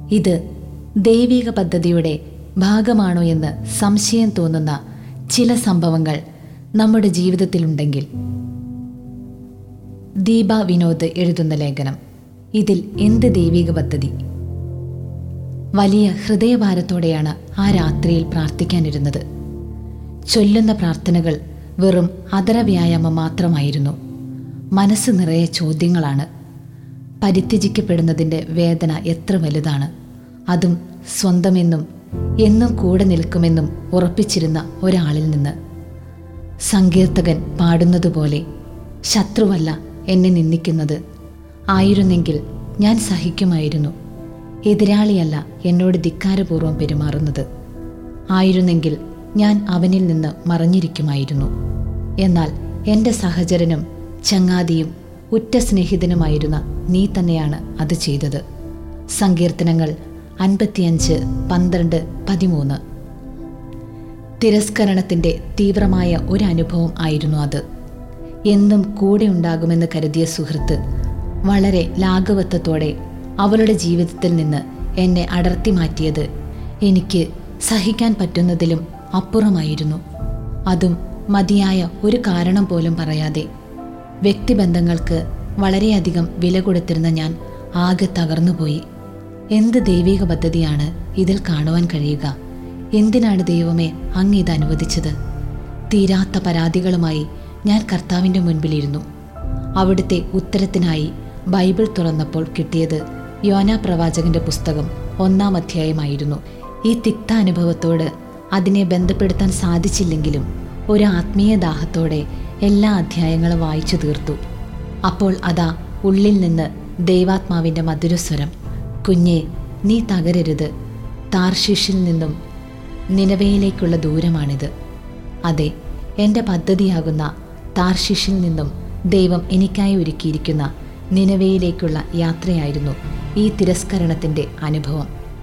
ഇത് ദൈവിക പദ്ധതിയുടെ ഭാഗമാണോ എന്ന് സംശയം തോന്നുന്ന ചില സംഭവങ്ങൾ നമ്മുടെ ജീവിതത്തിലുണ്ടെങ്കിൽ ദീപ വിനോദ് എഴുതുന്ന ലേഖനം ഇതിൽ എന്ത് ദൈവിക പദ്ധതി വലിയ ഹൃദയഭാരത്തോടെയാണ് ആ രാത്രിയിൽ പ്രാർത്ഥിക്കാനിരുന്നത് ചൊല്ലുന്ന പ്രാർത്ഥനകൾ വെറും അതര വ്യായാമം മാത്രമായിരുന്നു മനസ്സ് നിറയെ ചോദ്യങ്ങളാണ് പരിത്യജിക്കപ്പെടുന്നതിൻ്റെ വേദന എത്ര വലുതാണ് അതും സ്വന്തമെന്നും എന്നും കൂടെ നിൽക്കുമെന്നും ഉറപ്പിച്ചിരുന്ന ഒരാളിൽ നിന്ന് സങ്കീർത്തകൻ പാടുന്നതുപോലെ ശത്രുവല്ല എന്നെ നിന്ദിക്കുന്നത് ആയിരുന്നെങ്കിൽ ഞാൻ സഹിക്കുമായിരുന്നു എതിരാളിയല്ല എന്നോട് ധിക്കാരപൂർവ്വം പെരുമാറുന്നത് ആയിരുന്നെങ്കിൽ ഞാൻ അവനിൽ നിന്ന് മറഞ്ഞിരിക്കുമായിരുന്നു എന്നാൽ എൻ്റെ സഹചരനും ചങ്ങാതിയും ഉറ്റ സ്നേഹിതനുമായിരുന്ന നീ തന്നെയാണ് അത് ചെയ്തത് സങ്കീർത്തനങ്ങൾ അൻപത്തിയഞ്ച് പന്ത്രണ്ട് പതിമൂന്ന് തിരസ്കരണത്തിൻ്റെ തീവ്രമായ ഒരു അനുഭവം ആയിരുന്നു അത് എന്നും കൂടെ ഉണ്ടാകുമെന്ന് കരുതിയ സുഹൃത്ത് വളരെ ലാഘവത്വത്തോടെ അവളുടെ ജീവിതത്തിൽ നിന്ന് എന്നെ അടർത്തി മാറ്റിയത് എനിക്ക് സഹിക്കാൻ പറ്റുന്നതിലും അപ്പുറമായിരുന്നു അതും മതിയായ ഒരു കാരണം പോലും പറയാതെ വ്യക്തിബന്ധങ്ങൾക്ക് വളരെയധികം വില കൊടുത്തിരുന്ന ഞാൻ ആകെ തകർന്നുപോയി എന്ത് ദൈവിക പദ്ധതിയാണ് ഇതിൽ കാണുവാൻ കഴിയുക എന്തിനാണ് ദൈവമേ അങ്ങ് ഇത് അനുവദിച്ചത് തീരാത്ത പരാതികളുമായി ഞാൻ കർത്താവിൻ്റെ മുൻപിലിരുന്നു അവിടുത്തെ ഉത്തരത്തിനായി ബൈബിൾ തുറന്നപ്പോൾ കിട്ടിയത് യോന പ്രവാചകന്റെ പുസ്തകം ഒന്നാം അധ്യായമായിരുന്നു ഈ തിക്ത അനുഭവത്തോട് അതിനെ ബന്ധപ്പെടുത്താൻ സാധിച്ചില്ലെങ്കിലും ഒരു ആത്മീയ ദാഹത്തോടെ എല്ലാ അധ്യായങ്ങളും വായിച്ചു തീർത്തു അപ്പോൾ അതാ ഉള്ളിൽ നിന്ന് ദൈവാത്മാവിൻ്റെ മധുരസ്വരം കുഞ്ഞെ നീ തകരരുത് താർഷിഷിൽ നിന്നും നിലവയിലേക്കുള്ള ദൂരമാണിത് അതെ എൻ്റെ പദ്ധതിയാകുന്ന താർഷിഷിൽ നിന്നും ദൈവം എനിക്കായി ഒരുക്കിയിരിക്കുന്ന നിലവയിലേക്കുള്ള യാത്രയായിരുന്നു ഈ തിരസ്കരണത്തിൻ്റെ അനുഭവം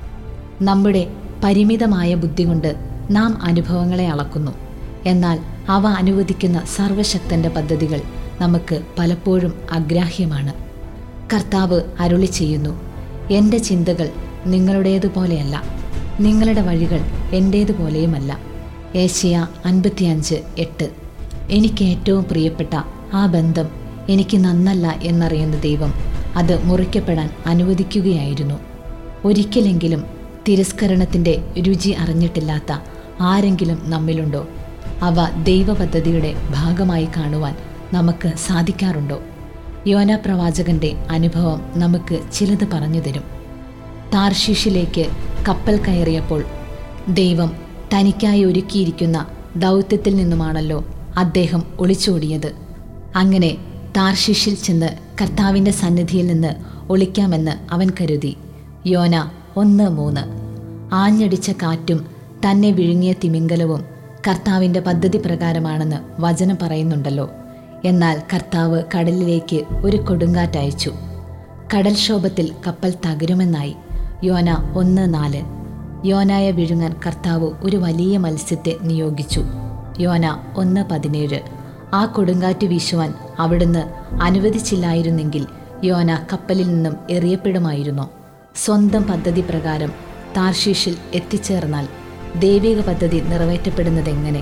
നമ്മുടെ പരിമിതമായ ബുദ്ധി കൊണ്ട് നാം അനുഭവങ്ങളെ അളക്കുന്നു എന്നാൽ അവ അനുവദിക്കുന്ന സർവശക്തന്റെ പദ്ധതികൾ നമുക്ക് പലപ്പോഴും അഗ്രാഹ്യമാണ് കർത്താവ് അരുളി ചെയ്യുന്നു എൻ്റെ ചിന്തകൾ നിങ്ങളുടേതുപോലെയല്ല നിങ്ങളുടെ വഴികൾ എൻ്റേതുപോലെയുമല്ല ഏഷ്യ അൻപത്തിയഞ്ച് എട്ട് എനിക്ക് ഏറ്റവും പ്രിയപ്പെട്ട ആ ബന്ധം എനിക്ക് നന്നല്ല എന്നറിയുന്ന ദൈവം അത് മുറിക്കപ്പെടാൻ അനുവദിക്കുകയായിരുന്നു ഒരിക്കലെങ്കിലും തിരസ്കരണത്തിൻ്റെ രുചി അറിഞ്ഞിട്ടില്ലാത്ത ആരെങ്കിലും നമ്മിലുണ്ടോ അവ ദൈവപദ്ധതിയുടെ ഭാഗമായി കാണുവാൻ നമുക്ക് സാധിക്കാറുണ്ടോ യോന പ്രവാചകന്റെ അനുഭവം നമുക്ക് ചിലത് പറഞ്ഞു തരും താർഷീഷിലേക്ക് കപ്പൽ കയറിയപ്പോൾ ദൈവം തനിക്കായി ഒരുക്കിയിരിക്കുന്ന ദൗത്യത്തിൽ നിന്നുമാണല്ലോ അദ്ദേഹം ഒളിച്ചോടിയത് അങ്ങനെ താർഷീഷിൽ ചെന്ന് കർത്താവിൻ്റെ സന്നിധിയിൽ നിന്ന് ഒളിക്കാമെന്ന് അവൻ കരുതി യോന ഒന്ന് മൂന്ന് ആഞ്ഞടിച്ച കാറ്റും തന്നെ വിഴുങ്ങിയ തിമിംഗലവും കർത്താവിൻ്റെ പദ്ധതി പ്രകാരമാണെന്ന് വചനം പറയുന്നുണ്ടല്ലോ എന്നാൽ കർത്താവ് കടലിലേക്ക് ഒരു കൊടുങ്കാറ്റയച്ചു കടൽക്ഷോഭത്തിൽ കപ്പൽ തകരുമെന്നായി യോന ഒന്ന് നാല് യോനായ വിഴുങ്ങാൻ കർത്താവ് ഒരു വലിയ മത്സ്യത്തെ നിയോഗിച്ചു യോന ഒന്ന് പതിനേഴ് ആ കൊടുങ്കാറ്റ് വീശുവാൻ അവിടുന്ന് അനുവദിച്ചില്ലായിരുന്നെങ്കിൽ യോന കപ്പലിൽ നിന്നും എറിയപ്പെടുമായിരുന്നോ സ്വന്തം പദ്ധതി പ്രകാരം താർഷീഷിൽ എത്തിച്ചേർന്നാൽ ദൈവിക പദ്ധതി നിറവേറ്റപ്പെടുന്നതെങ്ങനെ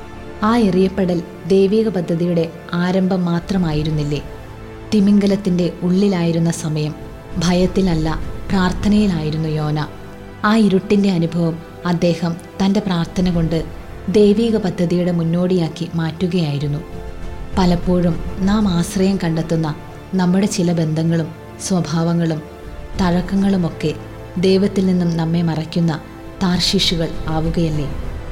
ആ എറിയപ്പെടൽ ദൈവിക പദ്ധതിയുടെ ആരംഭം മാത്രമായിരുന്നില്ലേ തിമിംഗലത്തിൻ്റെ ഉള്ളിലായിരുന്ന സമയം ഭയത്തിലല്ല പ്രാർത്ഥനയിലായിരുന്നു യോന ആ ഇരുട്ടിൻ്റെ അനുഭവം അദ്ദേഹം തൻ്റെ പ്രാർത്ഥന കൊണ്ട് ദൈവിക പദ്ധതിയുടെ മുന്നോടിയാക്കി മാറ്റുകയായിരുന്നു പലപ്പോഴും നാം ആശ്രയം കണ്ടെത്തുന്ന നമ്മുടെ ചില ബന്ധങ്ങളും സ്വഭാവങ്ങളും തഴക്കങ്ങളുമൊക്കെ ദൈവത്തിൽ നിന്നും നമ്മെ മറയ്ക്കുന്ന താർശിഷുകൾ ആവുകയല്ലേ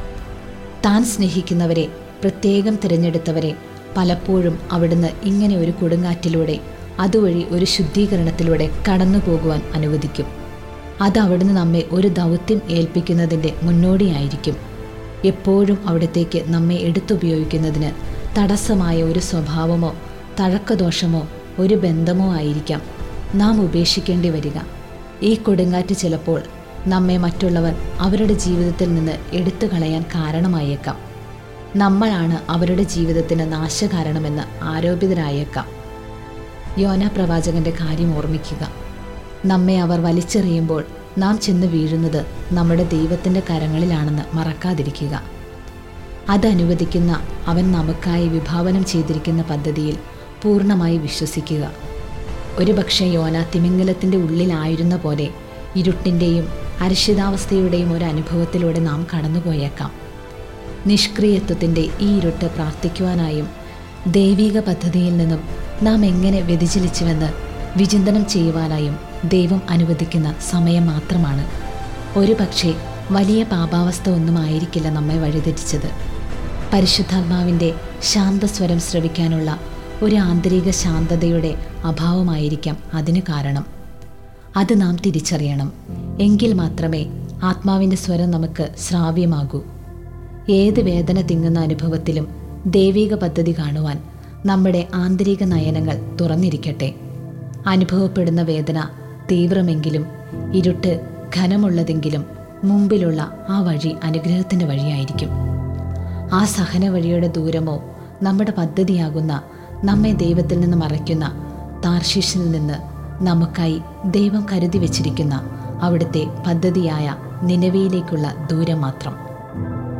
താൻ സ്നേഹിക്കുന്നവരെ പ്രത്യേകം തിരഞ്ഞെടുത്തവരെ പലപ്പോഴും അവിടുന്ന് ഇങ്ങനെ ഒരു കൊടുങ്കാറ്റിലൂടെ അതുവഴി ഒരു ശുദ്ധീകരണത്തിലൂടെ കടന്നു പോകുവാൻ അനുവദിക്കും അത് അവിടുന്ന് നമ്മെ ഒരു ദൗത്യം ഏൽപ്പിക്കുന്നതിൻ്റെ മുന്നോടിയായിരിക്കും എപ്പോഴും അവിടത്തേക്ക് നമ്മെ എടുത്തുപയോഗിക്കുന്നതിന് തടസ്സമായ ഒരു സ്വഭാവമോ തഴക്കദോഷമോ ഒരു ബന്ധമോ ആയിരിക്കാം നാം ഉപേക്ഷിക്കേണ്ടി വരിക ഈ കൊടുങ്കാറ്റ് ചിലപ്പോൾ നമ്മെ മറ്റുള്ളവർ അവരുടെ ജീവിതത്തിൽ നിന്ന് എടുത്തു കളയാൻ കാരണമായേക്കാം നമ്മളാണ് അവരുടെ ജീവിതത്തിന് നാശകാരണമെന്ന് ആരോപിതരായേക്കാം യോന പ്രവാചകന്റെ കാര്യം ഓർമ്മിക്കുക നമ്മെ അവർ വലിച്ചെറിയുമ്പോൾ നാം ചെന്ന് വീഴുന്നത് നമ്മുടെ ദൈവത്തിൻ്റെ കരങ്ങളിലാണെന്ന് മറക്കാതിരിക്കുക അത് അനുവദിക്കുന്ന അവൻ നമുക്കായി വിഭാവനം ചെയ്തിരിക്കുന്ന പദ്ധതിയിൽ പൂർണ്ണമായി വിശ്വസിക്കുക ഒരുപക്ഷെ യോന തിമിംഗലത്തിൻ്റെ ഉള്ളിലായിരുന്ന പോലെ ഇരുട്ടിൻ്റെയും അരക്ഷിതാവസ്ഥയുടെയും ഒരു അനുഭവത്തിലൂടെ നാം കടന്നുപോയേക്കാം നിഷ്ക്രിയത്വത്തിൻ്റെ ഈ ഇരുട്ട് പ്രാർത്ഥിക്കുവാനായും ദൈവിക പദ്ധതിയിൽ നിന്നും നാം എങ്ങനെ വ്യതിചലിച്ചുവെന്ന് വിചിന്തനം ചെയ്യുവാനായും ദൈവം അനുവദിക്കുന്ന സമയം മാത്രമാണ് ഒരു പക്ഷേ വലിയ പാപാവസ്ഥ ഒന്നും ആയിരിക്കില്ല നമ്മെ വഴിതെറ്റിച്ചത് പരിശുദ്ധാത്മാവിൻ്റെ ശാന്തസ്വരം ശ്രവിക്കാനുള്ള ഒരു ആന്തരിക ശാന്തതയുടെ അഭാവമായിരിക്കാം അതിന് കാരണം അത് നാം തിരിച്ചറിയണം എങ്കിൽ മാത്രമേ ആത്മാവിൻ്റെ സ്വരം നമുക്ക് ശ്രാവ്യമാകൂ ഏത് വേദന തിങ്ങുന്ന അനുഭവത്തിലും ദൈവിക പദ്ധതി കാണുവാൻ നമ്മുടെ ആന്തരിക നയനങ്ങൾ തുറന്നിരിക്കട്ടെ അനുഭവപ്പെടുന്ന വേദന തീവ്രമെങ്കിലും ഇരുട്ട് ഘനമുള്ളതെങ്കിലും മുമ്പിലുള്ള ആ വഴി അനുഗ്രഹത്തിൻ്റെ വഴിയായിരിക്കും ആ സഹന വഴിയുടെ ദൂരമോ നമ്മുടെ പദ്ധതിയാകുന്ന നമ്മെ ദൈവത്തിൽ നിന്ന് മറയ്ക്കുന്ന താർശീഷിൽ നിന്ന് നമുക്കായി ദൈവം കരുതി വച്ചിരിക്കുന്ന അവിടുത്തെ പദ്ധതിയായ നിലവിയിലേക്കുള്ള ദൂരം മാത്രം